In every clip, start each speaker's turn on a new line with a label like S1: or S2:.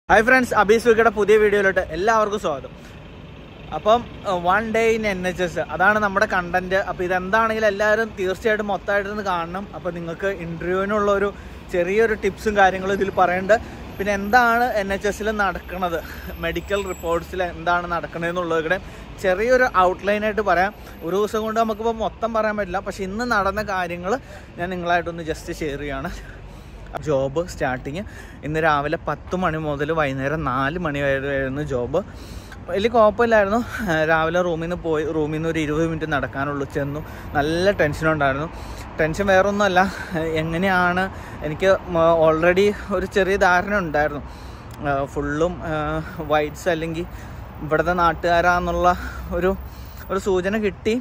S1: hi friends അബീസ് വിക്കയുടെ പുതിയ വീഡിയോയിലോട്ട് എല്ലാവർക്കും സ്വാഗതം അപ്പം one day in N H S അതാണ് നമ്മുടെ കണ്ടന്റ് അപ്പോൾ ഇതെന്താണെങ്കിലും എല്ലാവരും തീർച്ചയായിട്ടും മൊത്തമായിട്ടൊന്ന് കാണണം അപ്പോൾ നിങ്ങൾക്ക് ഇൻ്റർവ്യൂവിനുള്ള ഒരു ചെറിയൊരു ടിപ്സും കാര്യങ്ങളും ഇതിൽ പറയുന്നുണ്ട് പിന്നെ എന്താണ് എൻ എച്ച് എസിൽ നടക്കുന്നത് മെഡിക്കൽ റിപ്പോർട്ട്സിൽ എന്താണ് നടക്കണതെന്നുള്ളതിവിടെ ചെറിയൊരു ഔട്ട്ലൈനായിട്ട് പറയാം ഒരു ദിവസം കൊണ്ട് നമുക്കിപ്പോൾ മൊത്തം പറയാൻ പറ്റില്ല പക്ഷേ ഇന്ന് നടന്ന കാര്യങ്ങൾ ഞാൻ നിങ്ങളായിട്ടൊന്ന് ജസ്റ്റ് ഷെയർ ചെയ്യുകയാണ് ജോബ് സ്റ്റാർട്ടിങ് ഇന്ന് രാവിലെ പത്ത് മണി മുതൽ വൈകുന്നേരം നാല് മണി വരെ ആയിരുന്നു ജോബ് വലിയ കുഴപ്പമില്ലായിരുന്നു രാവിലെ റൂമിൽ നിന്ന് പോയി റൂമിൽ നിന്ന് ഒരു ഇരുപത് മിനിറ്റ് നടക്കാനുള്ളൂ ചെന്നു നല്ല ടെൻഷനുണ്ടായിരുന്നു ടെൻഷൻ വേറൊന്നുമല്ല എങ്ങനെയാണ് എനിക്ക് ഓൾറെഡി ഒരു ചെറിയ ധാരണ ഉണ്ടായിരുന്നു ഫുള്ളും വൈറ്റ്സ് അല്ലെങ്കിൽ ഇവിടുത്തെ നാട്ടുകാരാന്നുള്ള ഒരു ഒരു സൂചന കിട്ടി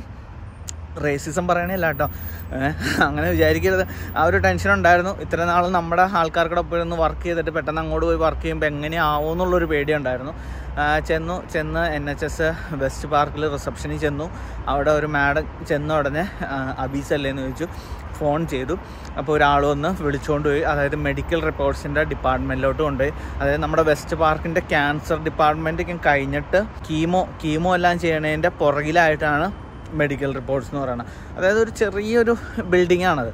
S1: റേസിസം പറയണില്ല കേട്ടോ അങ്ങനെ വിചാരിക്കരുത് ആ ഒരു ടെൻഷൻ ഉണ്ടായിരുന്നു ഇത്ര നാൾ നമ്മുടെ ആൾക്കാർക്കൊപ്പം ഇരുന്ന് വർക്ക് ചെയ്തിട്ട് പെട്ടെന്ന് അങ്ങോട്ട് പോയി വർക്ക് ചെയ്യുമ്പോൾ എങ്ങനെയാവും എന്നുള്ളൊരു പേടിയുണ്ടായിരുന്നു ആ, ചെന്നു ചെന്ന് എൻ എച്ച് എസ് വെസ്റ്റ് പാർക്കിൽ റിസപ്ഷനിൽ ചെന്നു അവിടെ ഒരു മാഡം ചെന്ന ഉടനെ ആ, അബീസ് അല്ലേന്ന് ചോദിച്ചു ഫോൺ ചെയ്തു അപ്പോൾ ഒരാൾ വന്ന് വിളിച്ചുകൊണ്ട് പോയി അതായത് മെഡിക്കൽ റിപ്പോർട്ട്സിൻ്റെ ഡിപ്പാർട്ട്മെൻറ്റിലോട്ട് കൊണ്ടുപോയി അതായത് നമ്മുടെ വെസ്റ്റ് പാർക്കിൻ്റെ ക്യാൻസർ ഡിപ്പാർട്ട്മെൻറ്റ് കഴിഞ്ഞിട്ട് കീമോ കീമോ എല്ലാം ചെയ്യണതിൻ്റെ പുറകിലായിട്ടാണ് മെഡിക്കൽ റിപ്പോർട്ട്സ് എന്ന് പറയുന്നത് അതായത് ഒരു ചെറിയൊരു ബിൽഡിംഗ് ആണത്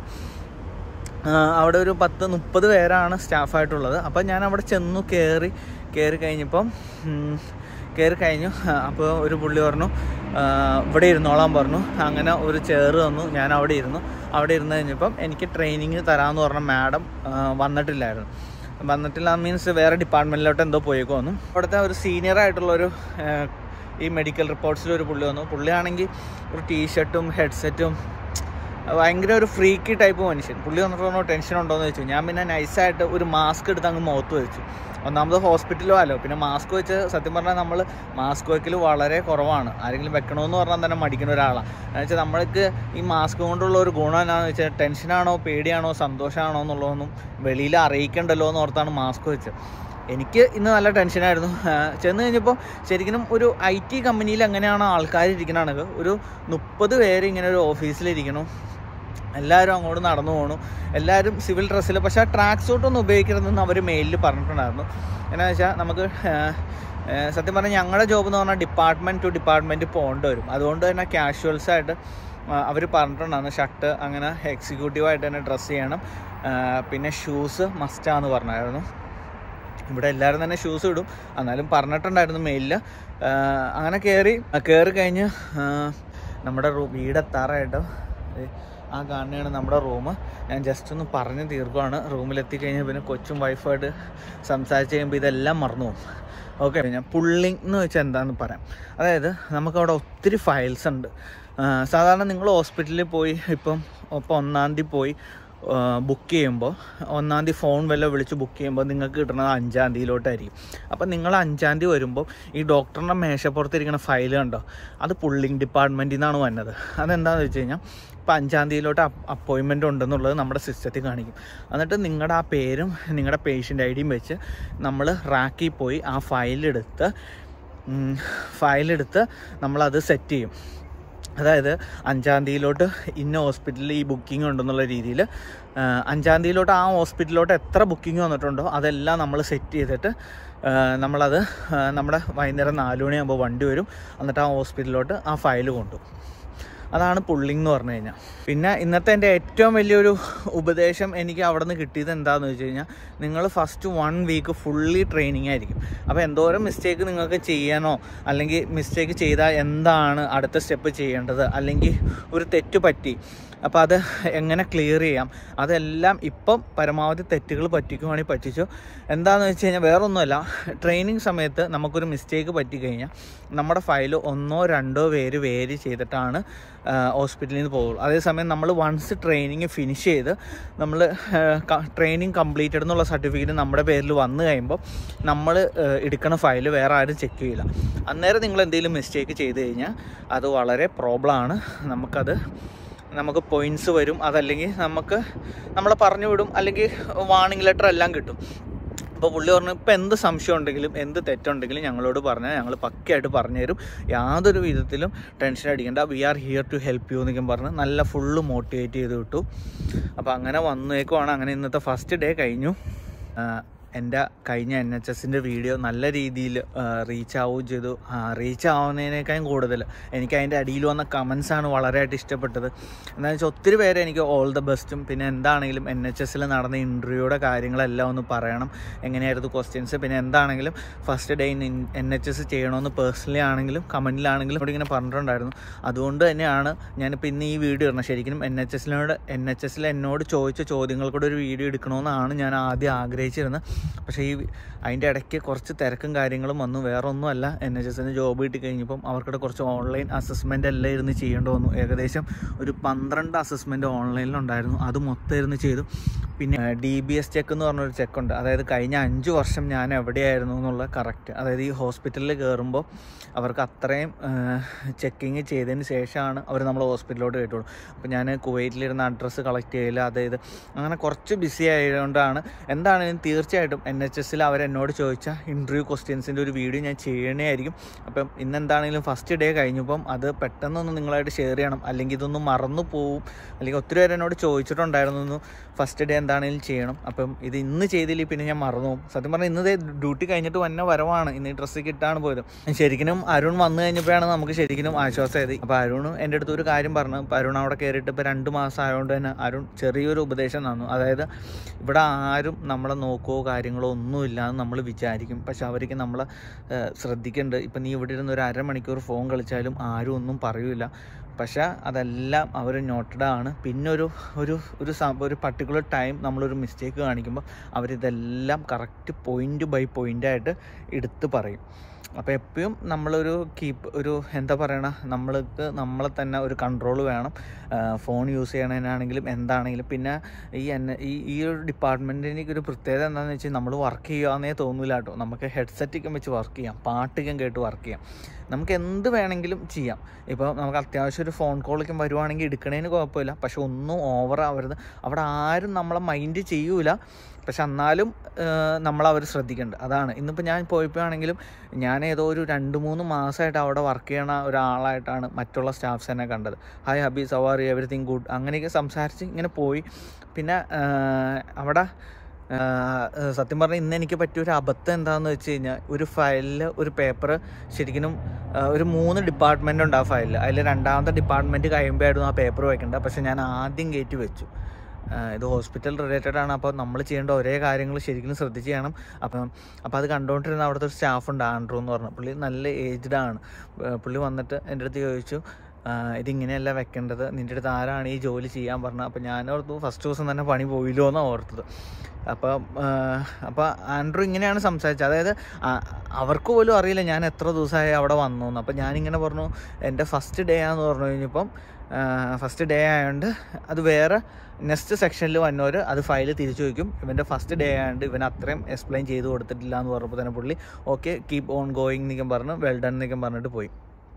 S1: ആ, അവിടെ ഒരു പത്ത് മുപ്പത് പേരാണ് സ്റ്റാഫായിട്ടുള്ളത് അപ്പം ഞാൻ അവിടെ ചെന്നു കയറി കയറി കഴിഞ്ഞപ്പം ഉം, കയറി കഴിഞ്ഞു അപ്പോൾ ഒരു പുള്ളി പറഞ്ഞു ആ, ഇവിടെ ഇരുന്നോളാൻ പറഞ്ഞു അങ്ങനെ ഒരു ചെയർ തന്നു ഞാൻ അവിടെ ഇരുന്നു അവിടെ ഇരുന്ന് കഴിഞ്ഞപ്പം എനിക്ക് ട്രെയിനിങ് തരാമെന്ന് പറഞ്ഞ മാഡം വന്നിട്ടില്ലായിരുന്നു വന്നിട്ടില്ല മീൻസ് വേറെ ഡിപ്പാർട്ട്മെൻറ്റിലോട്ട് എന്തോ പോയേക്കോ വന്നു അവിടുത്തെ ഒരു സീനിയർ ആയിട്ടുള്ളൊരു ആ, ഈ മെഡിക്കൽ റിപ്പോർട്ട്സിൽ ഒരു പുള്ളി വന്നു പുള്ളിയാണെങ്കിൽ ഒരു ടീഷർട്ടും ഹെഡ്സെറ്റും ഭയങ്കര ഒരു ഫ്രീക്കി ടൈപ്പ് മനുഷ്യൻ പുള്ളി വന്നിട്ട് പറഞ്ഞു ടെൻഷൻ ഉണ്ടോയെന്ന് ചോദിച്ചു ഞാൻ പിന്നെ നൈസായിട്ട് ഒരു മാസ്ക് എടുത്ത് അങ്ങ് മുഖത്ത് വെച്ചു ഒന്നാമത് ഹോസ്പിറ്റലും അല്ലോ പിന്നെ മാസ്ക് വെച്ച് സത്യം പറഞ്ഞാൽ നമ്മൾ മാസ്ക് വയ്ക്കൽ വളരെ കുറവാണ് ആരെങ്കിലും വെക്കണമെന്ന് പറഞ്ഞാൽ തന്നെ മടിക്കുന്ന ഒരാളാണ് എന്ന് വെച്ചാൽ നമ്മൾക്ക് ഈ മാസ്ക് കൊണ്ടുള്ള ഒരു ഗുണം എന്നാന്ന് വെച്ചാൽ ടെൻഷനാണോ പേടിയാണോ സന്തോഷമാണോ എന്നുള്ളതൊന്നും വെളിയിൽ അറിയിക്കണ്ടല്ലോ എന്ന് ഓർത്താണ് മാസ്ക് വെച്ചത് എനിക്ക് ഇന്ന് നല്ല ടെൻഷനായിരുന്നു ആ, ചെന്ന് കഴിഞ്ഞപ്പോൾ ശരിക്കും ഒരു ഐ ടി കമ്പനിയിൽ എങ്ങനെയാണ് ആൾക്കാർ ഇരിക്കണത് ഒരു മുപ്പത് പേര് ഇങ്ങനെ ഒരു ഓഫീസിലിരിക്കണം എല്ലാവരും അങ്ങോട്ട് നടന്നു പോകണു എല്ലാവരും സിവിൽ ഡ്രസ്സിൽ പക്ഷേ ആ ട്രാക്ക് സൂട്ടൊന്നും ഉപയോഗിക്കരുതെന്ന് അവർ മെയിലിൽ പറഞ്ഞിട്ടുണ്ടായിരുന്നു എന്നാ വെച്ചാൽ നമുക്ക് ആ, ആ, സത്യം പറഞ്ഞാൽ ഞങ്ങളുടെ ജോബ് എന്ന് പറഞ്ഞാൽ ഡിപ്പാർട്ട്മെൻറ്റ് ടു ഡിപ്പാർട്ട്മെൻറ്റ് പോകേണ്ടി വരും അതുകൊണ്ട് തന്നെ കാഷ്വൽസ് ആയിട്ട് അവർ പറഞ്ഞിട്ടുണ്ടായിരുന്നു ഷർട്ട് അങ്ങനെ എക്സിക്യൂട്ടീവായിട്ട് തന്നെ ഡ്രസ്സ് ചെയ്യണം ആ, പിന്നെ ഷൂസ് മസ്റ്റാന്ന് പറഞ്ഞായിരുന്നു ഇവിടെ എല്ലാവരും തന്നെ ഷൂസ് ഇടും എന്നാലും പറഞ്ഞിട്ടുണ്ടായിരുന്നു മെയിലിൽ അങ്ങനെ കയറി കയറി കഴിഞ്ഞ് ആ, നമ്മുടെ റൂ വീടെത്താറായിട്ട് ദേ ആ കാണുന്നതാണ് നമ്മുടെ റൂം ഞാൻ ജസ്റ്റ് ഒന്ന് പറഞ്ഞ് തീർക്കുവാണ് റൂമിലെത്തി കഴിഞ്ഞാൽ പിന്നെ കൊച്ചും വൈഫായിട്ട് സംസാരിച്ച് കഴിയുമ്പോൾ ഇതെല്ലാം മറന്നു പോകും ഓക്കെ ഞാൻ പുള്ളിങ് എന്ന് വെച്ചാൽ എന്താണെന്ന് പറയാം അതായത് നമുക്കവിടെ ഒത്തിരി ഫയൽസ് ഉണ്ട് ആ, സാധാരണ നിങ്ങൾ ഹോസ്പിറ്റലിൽ പോയി ഇപ്പം ഇപ്പം ഒന്നാം തീയതി പോയി ബുക്ക് ചെയ്യുമ്പോൾ ഒന്നാം തീയതി ഫോൺ വല്ല വിളിച്ച് ബുക്ക് ചെയ്യുമ്പോൾ നിങ്ങൾക്ക് കിട്ടുന്നത് അഞ്ചാം തീയതിയിലോട്ടായിരിക്കും അപ്പം നിങ്ങൾ അഞ്ചാം തീയതി വരുമ്പോൾ ഈ ഡോക്ടറിൻ്റെ മേശപ്പുറത്തിരിക്കുന്ന ഫയൽ കണ്ടോ അത് പുള്ളിങ് ഡിപ്പാർട്ട്മെൻറ്റിൽ നിന്നാണ് വന്നത് അതെന്താണെന്ന് വെച്ച് കഴിഞ്ഞാൽ ഇപ്പം അഞ്ചാം തീയതിയിലോട്ട് അപ്പോയിൻമെൻ്റ് ഉണ്ടെന്നുള്ളത് നമ്മുടെ സിസ്റ്റത്തിൽ കാണിക്കും എന്നിട്ട് നിങ്ങളുടെ ആ പേരും നിങ്ങളുടെ പേഷ്യൻ്റ് ഐ ഡിയും വെച്ച് നമ്മൾ റാക്കിൽ പോയി ആ ഫയലെടുത്ത് ഫയലെടുത്ത് നമ്മളത് സെറ്റ് ചെയ്യും അതായത് അഞ്ചാം തീയതിയിലോട്ട് ഇന്ന ഹോസ്പിറ്റലിൽ ഈ ബുക്കിംഗ് ഉണ്ടെന്നുള്ള രീതിയിൽ അഞ്ചാം തീയതിയിലോട്ട് ആ ഹോസ്പിറ്റലിലോട്ട് എത്ര ബുക്കിംഗ് വന്നിട്ടുണ്ടോ അതെല്ലാം നമ്മൾ സെറ്റ് ചെയ്തിട്ട് ആ, നമ്മളത് ആ, നമ്മുടെ വൈകുന്നേരം നാല് മണിയാകുമ്പോൾ വണ്ടി വരും എന്നിട്ട് ആ ഹോസ്പിറ്റലിലോട്ട് ആ ഫയൽ കൊണ്ടുപോകും അതാണ് പുള്ളിങ് എന്ന് പറഞ്ഞു കഴിഞ്ഞാൽ പിന്നെ ഇന്നത്തെ എൻ്റെ ഏറ്റവും വലിയൊരു ഉപദേശം എനിക്ക് അവിടെ നിന്ന് കിട്ടിയത് എന്താണെന്ന് വെച്ച് കഴിഞ്ഞാൽ നിങ്ങൾ first one week fully training ആയിരിക്കും അപ്പോൾ എന്തോരം മിസ്റ്റേക്ക് നിങ്ങൾക്ക് ചെയ്യാനോ അല്ലെങ്കിൽ മിസ്റ്റേക്ക് ചെയ്താൽ എന്താണ് അടുത്ത സ്റ്റെപ്പ് ചെയ്യേണ്ടത് അല്ലെങ്കിൽ ഒരു തെറ്റ് പറ്റി അപ്പോൾ അത് എങ്ങനെ ക്ലിയർ ചെയ്യാം അതെല്ലാം ഇപ്പം പരമാവധി തെറ്റുകൾ പറ്റിക്കുവാണെങ്കിൽ പറ്റിച്ചു എന്താണെന്ന് വെച്ച് കഴിഞ്ഞാൽ വേറൊന്നുമല്ല ട്രെയിനിങ് സമയത്ത് നമുക്കൊരു മിസ്റ്റേക്ക് പറ്റിക്കഴിഞ്ഞാൽ നമ്മുടെ ഫയൽ ഒന്നോ രണ്ടോ പേര് വേരി ചെയ്തിട്ടാണ് ഹോസ്പിറ്റലിൽ നിന്ന് പോകുള്ളൂ അതേസമയം നമ്മൾ വൺസ് ട്രെയിനിങ് ഫിനിഷ് ചെയ്ത് നമ്മൾ ട്രെയിനിങ് കംപ്ലീറ്റഡ് എന്നുള്ള സർട്ടിഫിക്കറ്റ് നമ്മുടെ പേരിൽ വന്നു കഴിയുമ്പോൾ നമ്മൾ എടുക്കുന്ന ഫയൽ വേറെ ആരും ചെക്ക് ചെയ്യില്ല അന്നേരം നിങ്ങൾ എന്തെങ്കിലും മിസ്റ്റേക്ക് ചെയ്ത് കഴിഞ്ഞാൽ അത് വളരെ പ്രോബ്ലമാണ് നമുക്കത് നമുക്ക് പോയിൻറ്റ്സ് വരും അതല്ലെങ്കിൽ നമുക്ക് നമ്മളെ പറഞ്ഞു വിടും അല്ലെങ്കിൽ വാണിംഗ് ലെറ്റർ എല്ലാം കിട്ടും അപ്പോൾ പുള്ളി പറഞ്ഞു ഇപ്പം എന്ത് സംശയം ഉണ്ടെങ്കിലും എന്ത് തെറ്റുണ്ടെങ്കിലും ഞങ്ങളോട് പറഞ്ഞാൽ ഞങ്ങൾ പക്കയായിട്ട് പറഞ്ഞുതരും യാതൊരു വിധത്തിലും ടെൻഷൻ അടിക്കേണ്ട we are here to help you എന്നൊക്കെ പറഞ്ഞ് നല്ല ഫുള്ള് മോട്ടിവേറ്റ് ചെയ്ത് വിട്ടു അപ്പോൾ അങ്ങനെ വന്നേക്കുവാണ് അങ്ങനെ ഇന്നത്തെ ഫസ്റ്റ് ഡേ കഴിഞ്ഞു ആ, എൻ്റെ കഴിഞ്ഞ എൻ എച്ച് എസിൻ്റെ വീഡിയോ നല്ല രീതിയിൽ റീച്ച് ആവുകയും ചെയ്തു റീച്ച് ആവുന്നതിനേക്കാളും കൂടുതൽ എനിക്ക് അതിൻ്റെ അടിയിൽ വന്ന കമൻസ് ആണ് വളരെയായിട്ട് ഇഷ്ടപ്പെട്ടത് എന്താണെന്ന് വെച്ചാൽ ഒത്തിരി പേര് എനിക്ക് ഓൾ ദ ബെസ്റ്റും പിന്നെ എന്താണെങ്കിലും എൻ എച്ച് എസിൽ നടന്ന ഇൻ്റർവ്യൂയുടെ കാര്യങ്ങളെല്ലാം ഒന്ന് പറയണം എങ്ങനെയായിരുന്നു ക്വസ്റ്റ്യൻസ് പിന്നെ എന്താണെങ്കിലും first day in N H S ചെയ്യണമെന്ന് പേഴ്സണലി ആണെങ്കിലും കമൻറ്റിലാണെങ്കിലും ഇവിടെ ഇങ്ങനെ പറഞ്ഞിട്ടുണ്ടായിരുന്നു അതുകൊണ്ട് തന്നെയാണ് ഞാനിപ്പോൾ ഇന്ന് ഈ വീഡിയോ ഇടണം ശരിക്കും എൻ എച്ച് എസിനോട് എൻ എച്ച് എസിൽ എന്നോട് ചോദിച്ച ചോദ്യങ്ങൾക്കൂടെ ഒരു വീഡിയോ എടുക്കണമെന്നാണ് ഞാൻ ആദ്യം ആഗ്രഹിച്ചിരുന്നത് പക്ഷേ ഈ അതിൻ്റെ ഇടയ്ക്ക് കുറച്ച് തിരക്കും കാര്യങ്ങളും വന്നു വേറെ ഒന്നുമല്ല എൻ എച്ച് എസിന് ജോബ് കിട്ടി കഴിഞ്ഞപ്പം അവർക്കിടെ കുറച്ച് ഓൺലൈൻ അസസ്മെൻ്റ് എല്ലാം ഇരുന്ന് ചെയ്യേണ്ടി വന്നു ഏകദേശം ഒരു പന്ത്രണ്ട് അസസ്മെൻറ്റ് ഓൺലൈനിലുണ്ടായിരുന്നു അത് മൊത്തം ഇരുന്ന് ചെയ്തു പിന്നെ ഡി ബി എസ് ചെക്ക് എന്ന് പറഞ്ഞൊരു ചെക്കുണ്ട് അതായത് കഴിഞ്ഞ അഞ്ച് വർഷം ഞാൻ എവിടെയായിരുന്നു എന്നുള്ള കറക്റ്റ് അതായത് ഈ ഹോസ്പിറ്റലിൽ കയറുമ്പോൾ അവർക്ക് അത്രയും ചെക്കിങ് ചെയ്തതിന് ശേഷമാണ് അവർ നമ്മൾ ഹോസ്പിറ്റലിലോട്ട് കയറ്റുള്ളൂ അപ്പോൾ ഞാൻ കുവൈറ്റിലിരുന്ന അഡ്രസ്സ് കളക്ട് ചെയ്യില്ല അതായത് അങ്ങനെ കുറച്ച് ബിസി ആയതുകൊണ്ടാണ് എന്താണെങ്കിലും തീർച്ചയായിട്ടും എൻ എച്ച് എസിൽ അവരെന്നോട് ചോദിച്ച ഇൻ്റർവ്യൂ ക്വസ്റ്റ്യൻസിൻ്റെ ഒരു വീഡിയോ ഞാൻ ചെയ്യണേ ആയിരിക്കും അപ്പം ഇന്ന് എന്താണെങ്കിലും ഫസ്റ്റ് ഡേ കഴിഞ്ഞപ്പം അത് പെട്ടെന്നൊന്ന് നിങ്ങളായിട്ട് ഷെയർ ചെയ്യണം അല്ലെങ്കിൽ ഇതൊന്നും മറന്നു പോവും അല്ലെങ്കിൽ ഒത്തിരി പേര് എന്നോട് ചോദിച്ചിട്ടുണ്ടായിരുന്നു ഫസ്റ്റ് ഡേ എന്താണെങ്കിലും ചെയ്യണം അപ്പം ഇത് ഇന്ന് ചെയ്തില്ലെങ്കിൽ പിന്നെ ഞാൻ മറന്നു പോകും സത്യം പറഞ്ഞാൽ ഇന്ന് ഡ്യൂട്ടി കഴിഞ്ഞിട്ട് വന്ന വരവാണ് ഇന്ന് ഈ ഡ്രസ്സ് കിട്ടാണ് പോയത് ശരിക്കും അരുൺ വന്നു കഴിഞ്ഞപ്പോഴാണ് നമുക്ക് ശരിക്കും ആശ്വാസമായത് അപ്പോൾ അരുൺ എൻ്റെ അടുത്ത് ഒരു കാര്യം പറഞ്ഞു അപ്പോൾ അരുൺ അവിടെ കയറിയിട്ട് ഇപ്പോൾ രണ്ട് മാസം ആയതുകൊണ്ട് തന്നെ അരുൺ ചെറിയൊരു ഉപദേശം തന്നു അതായത് ഇവിടെ ആരും നമ്മളെ നോക്കുകയോ കാര്യങ്ങളോ ഒന്നുമില്ല എന്ന് നമ്മൾ വിചാരിക്കും പക്ഷെ അവർക്ക് നമ്മളെ ഏഹ്, ശ്രദ്ധിക്കുന്നുണ്ട് ഇപ്പം നീ ഇവിടെ ഇരുന്ന് ഒരു അരമണിക്കൂർ ഫോൺ കളിച്ചാലും ആരും ഒന്നും പറയൂല പക്ഷേ അതെല്ലാം അവർ നോട്ടഡ് ആണ് പിന്നെ ഒരു ഒരു ഒരു സം- ഒരു പർട്ടിക്കുലർ ടൈം നമ്മളൊരു മിസ്റ്റേക്ക് കാണിക്കുമ്പോൾ അവരിതെല്ലാം കറക്റ്റ് പോയിൻ്റ് ബൈ പോയിൻ്റായിട്ട് എടുത്ത് പറയും അപ്പോൾ എപ്പോഴും നമ്മളൊരു കീപ്പ് ഒരു എന്താ പറയണ നമ്മൾക്ക് നമ്മളെ തന്നെ ഒരു കൺട്രോൾ വേണം ഫോൺ യൂസ് ചെയ്യണതിനാണെങ്കിലും എന്താണെങ്കിലും പിന്നെ ഈ എന്നെ ഈ ഈ ഒരു ഡിപ്പാർട്ട്മെൻറ്റിന് ഒരു പ്രത്യേകത എന്താണെന്ന് വെച്ചാൽ നമ്മൾ വർക്ക് ചെയ്യുകയെന്നേ തോന്നില്ല കേട്ടോ നമുക്ക് ഹെഡ്സെറ്റൊക്കെ വെച്ച് വർക്ക് ചെയ്യാം പാട്ടൊക്കെ കേട്ട് വർക്ക് ചെയ്യാം നമുക്ക് എന്ത് വേണമെങ്കിലും ചെയ്യാം ഇപ്പോൾ നമുക്ക് അത്യാവശ്യം ഒരു ഫോൺ കോളൊക്കെ വരുവാണെങ്കിൽ എടുക്കണേന് കുഴപ്പമില്ല പക്ഷെ ഒന്നും ഓവർ ആവരുത് അവിടെ ആരും നമ്മളെ മൈൻഡ് ചെയ്യൂല പക്ഷെ എന്നാലും നമ്മളവർ ശ്രദ്ധിക്കുന്നുണ്ട് അതാണ് ഇന്നിപ്പോൾ ഞാൻ പോയപ്പോഴാണെങ്കിലും ഞാൻ ഏതോ ഒരു രണ്ട് മൂന്ന് മാസമായിട്ട് അവിടെ വർക്ക് ചെയ്യണ ഒരാളായിട്ടാണ് മറ്റുള്ള സ്റ്റാഫ്സ് എന്നെ കണ്ടത് ഹായ് ഹബി സവാറി എവറിത്തിങ് ഗുഡ് അങ്ങനെയൊക്കെ സംസാരിച്ച് ഇങ്ങനെ പോയി പിന്നെ ആ, അവിടെ ആ, സത്യം പറഞ്ഞാൽ ഇന്ന് എനിക്ക് പറ്റിയ ഒരു അബദ്ധം എന്താണെന്ന് വെച്ച് കഴിഞ്ഞാൽ ഒരു ഫയലിൽ ഒരു പേപ്പർ ശരിക്കും ആ, ഒരു മൂന്ന് ഡിപ്പാർട്ട്മെൻ്റ് ഉണ്ട് ആ ഫയലിൽ അതിൽ രണ്ടാമത്തെ ഡിപ്പാർട്ട്മെൻറ്റ് കഴിയുമ്പോഴായിരുന്നു ആ പേപ്പർ വെക്കേണ്ടത് പക്ഷേ ഞാൻ ആദ്യം കയറ്റി വെച്ചു ആ, ഇത് ഹോസ്പിറ്റൽ റിലേറ്റഡ് ആണ് അപ്പോൾ നമ്മൾ ചെയ്യേണ്ട ഒരേ കാര്യങ്ങൾ ശരിക്കും ശ്രദ്ധിച്ച് ചെയ്യണം അപ്പം അപ്പോൾ അത് കണ്ടുകൊണ്ടിരുന്ന അവിടുത്തെ ഒരു സ്റ്റാഫ് ഉണ്ട് ആൻഡ്രൂ എന്ന് പറഞ്ഞു പുള്ളി നല്ല ഏജ്ഡ് ആണ് ആ, പുള്ളി വന്നിട്ട് എൻ്റെ അടുത്ത് ചോദിച്ചു ആ, ഇതിങ്ങനെയല്ല വെക്കേണ്ടത് നിൻ്റെ അടുത്ത് ആരാണ് ഈ ജോലി ചെയ്യാൻ പറഞ്ഞത് അപ്പോൾ ഞാൻ ഓർത്തു ഫസ്റ്റ് ദിവസം തന്നെ പണി പോയില്ലോ എന്നാണ് ഓർത്തത് അപ്പം അപ്പോൾ ആൻഡ്രൂ ഇങ്ങനെയാണ് സംസാരിച്ചത് അതായത് ആ- അവർക്ക് പോലും അറിയില്ല ഞാൻ എത്ര ദിവസമായി അവിടെ വന്നു എന്ന് അപ്പം ഞാനിങ്ങനെ പറഞ്ഞു എൻ്റെ ഫസ്റ്റ് ഡേ ആണെന്ന് പറഞ്ഞു കഴിഞ്ഞപ്പം ഫസ്റ്റ് ഡേ ആയതുകൊണ്ട് അത് വേറെ നെക്സ്റ്റ് സെക്ഷനിൽ വന്നവർ അത് ഫയൽ തിരിച്ചു വയ്ക്കും ഇവൻ്റെ ഫസ്റ്റ് ഡേ ആയതുകൊണ്ട് ഇവൻ അത്രയും എക്സ്പ്ലെയിൻ ചെയ്ത് കൊടുത്തിട്ടില്ല എന്ന് പറഞ്ഞപ്പോൾ തന്നെ പുള്ളി ഓക്കെ കീപ്പ് ഓൺ ഗോയിങ് എന്നൊക്കെ പറഞ്ഞു വെൽ ഡൺ എന്നൊക്കെ പറഞ്ഞിട്ട് പോയി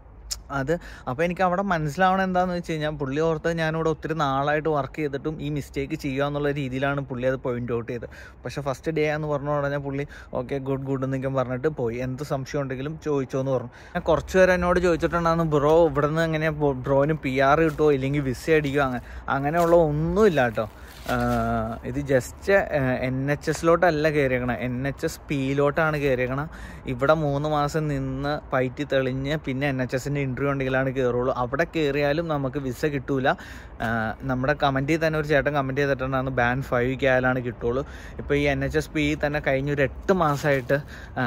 S1: അത് അപ്പോൾ എനിക്ക് അവിടെ മനസ്സിലാവണം എന്താണെന്ന് വെച്ച് കഴിഞ്ഞാൽ പുള്ളി ഓർത്ത് ഞാനിവിടെ ഒത്തിരി നാളായിട്ട് വർക്ക് ചെയ്തിട്ടും ഈ മിസ്റ്റേക്ക് ചെയ്യുക എന്നുള്ള രീതിയിലാണ് പുള്ളി അത് പോയിന്റ് ഔട്ട് ചെയ്തത് പക്ഷേ ഫസ്റ്റ് ഡേ എന്ന് പറഞ്ഞു പറഞ്ഞാൽ പുള്ളി ഓക്കെ ഗുഡ് ഗുഡ് എന്നൊക്കെ പറഞ്ഞിട്ട് പോയി എന്ത് സംശയം ഉണ്ടെങ്കിലും ചോദിച്ചോ എന്ന് പറഞ്ഞു ഞാൻ കുറച്ച് പേര് എന്നോട് ചോദിച്ചിട്ടുണ്ടായിരുന്നു ബ്രോ ഇവിടെ നിന്ന് എങ്ങനെ ബ്രോന് പി ആർ കിട്ടുമോ ഇല്ലെങ്കിൽ വിസ അടിക്കുമോ അങ്ങനെ അങ്ങനെയുള്ള ഒന്നുമില്ല കേട്ടോ ആഹ് ഇത് ജസ്റ്റ് എൻ എച്ച് എസിലോട്ടല്ല കയറിയേക്കണം എൻ എച്ച് എസ് പിയിലോട്ടാണ് കയറിയേക്കണം ഇവിടെ മൂന്ന് മാസം നിന്ന് പയറ്റി തെളിഞ്ഞ് പിന്നെ എൻ എച്ച് എസിൻ്റെ ഇൻ്റർവ്യൂ ഉണ്ടെങ്കിലാണ് കയറുള്ളൂ അവിടെ കയറിയാലും നമുക്ക് വിസ കിട്ടൂല ആഹ് നമ്മുടെ കമൻറ്റിൽ തന്നെ ഒരു ചേട്ടൻ കമൻറ്റ് ചെയ്തിട്ടുണ്ടായിരുന്നു ബാൻ ഫൈവ് ആയാലാണ് കിട്ടുള്ളൂ ഇപ്പോൾ ഈ എൻ എച്ച് എസ് പി തന്നെ കഴിഞ്ഞ ഒരു എട്ട് മാസമായിട്ട്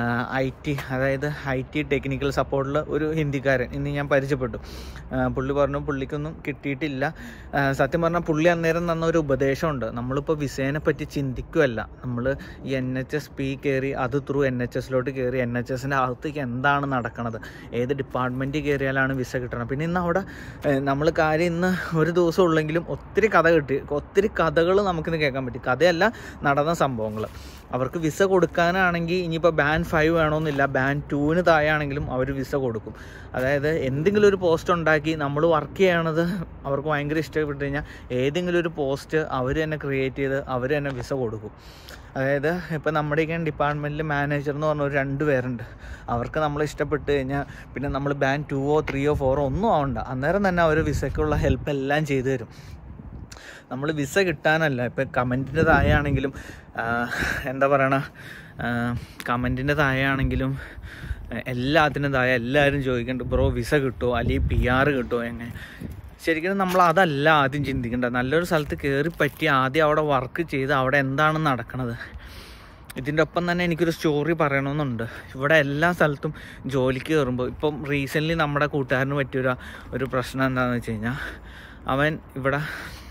S1: ഐ ടി അതായത് ഐ ടി ടെക്നിക്കൽ സപ്പോർട്ടിൽ ഒരു ഹിന്ദിക്കാരൻ ഇന്ന് ഞാൻ പരിചയപ്പെട്ടു ആഹ് പുള്ളി പറഞ്ഞു പുള്ളിക്കൊന്നും കിട്ടിയിട്ടില്ല ആഹ് സത്യം പറഞ്ഞാൽ പുള്ളി അന്നേരം തന്ന ഒരു ഉപദേശമുണ്ട് നമ്മളിപ്പോൾ വിസേനെ പറ്റി ചിന്തിക്കുകയല്ല നമ്മൾ ഈ എൻ എച്ച് എസ് പി കയറി അത് ത്രൂ എൻ എച്ച് എസിലോട്ട് കയറി എൻ എച്ച് എസിൻ്റെ അകത്തേക്ക് എന്താണ് നടക്കണത് ഏത് ഡിപ്പാർട്ട്മെൻറ്റിൽ കയറിയാലാണ് വിസ കിട്ടണം പിന്നെ ഇന്ന് അവിടെ നമ്മൾ കാര്യം ഇന്ന് ഒരു ദിവസം ഉള്ളെങ്കിലും ഒത്തിരി കഥ കിട്ടി ഒത്തിരി കഥകൾ നമുക്കിന്ന് കേൾക്കാൻ പറ്റി കഥയല്ല നടന്ന സംഭവങ്ങൾ അവർക്ക് വിസ കൊടുക്കാനാണെങ്കിൽ ഇനിയിപ്പോൾ ബാൻ ഫൈവ് വേണമെന്നില്ല ബാൻ ടൂവിന് താഴെയാണെങ്കിലും അവർ വിസ കൊടുക്കും അതായത് എന്തെങ്കിലും ഒരു പോസ്റ്റ് ഉണ്ടാക്കി നമ്മൾ വർക്ക് ചെയ്യണത് അവർക്ക് ഭയങ്കര ഇഷ്ടപ്പെട്ട് കഴിഞ്ഞാൽ ഏതെങ്കിലും ഒരു പോസ്റ്റ് അവർ തന്നെ ക്രിയേറ്റ് ചെയ്ത് അവർ തന്നെ വിസ കൊടുക്കും അതായത് ഇപ്പം നമ്മുടെയൊക്കെ ഡിപ്പാർട്ട്മെൻറ്റിൽ മാനേജർ എന്ന് പറഞ്ഞ ഒരു രണ്ട് പേരുണ്ട് അവർക്ക് നമ്മൾ ഇഷ്ടപ്പെട്ട് കഴിഞ്ഞാൽ പിന്നെ നമ്മൾ ബാൻ ടൂവോ ത്രീയോ ഫോറോ ഒന്നും ആവണ്ട അന്നേരം തന്നെ അവർ വിസയ്ക്കുള്ള ഹെൽപ്പ് എല്ലാം ചെയ്തു തരും നമ്മൾ വിസ കിട്ടാനല്ല ഇപ്പം കമൻറ്റിൻ്റെ താഴെയാണെങ്കിലും ആ, എന്താ പറയണ കമൻറ്റിൻ്റെ താഴെയാണെങ്കിലും എല്ലാത്തിനും താഴെ എല്ലാവരും ചോദിക്കുന്നുണ്ട് ബ്രോ വിസ കിട്ടുമോ അല്ലെങ്കിൽ പി ആർ കിട്ടുമോ എങ്ങനെ ശരിക്കും നമ്മൾ അതല്ല ആദ്യം ചിന്തിക്കേണ്ടത് നല്ലൊരു സ്ഥലത്ത് കയറി പറ്റി ആദ്യം അവിടെ വർക്ക് ചെയ്ത് അവിടെ എന്താണ് നടക്കണത് ഇതിൻ്റെ ഒപ്പം തന്നെ എനിക്കൊരു സ്റ്റോറി പറയണമെന്നുണ്ട് ഇവിടെ എല്ലാ സ്ഥലത്തും ജോലിക്ക് കയറുമ്പോൾ ഇപ്പം റീസെൻ്റ്ലി നമ്മുടെ കൂട്ടുകാരന് പറ്റിയൊരു ഒരു പ്രശ്നം എന്താണെന്ന് വെച്ച് കഴിഞ്ഞാൽ അവൻ ഇവിടെ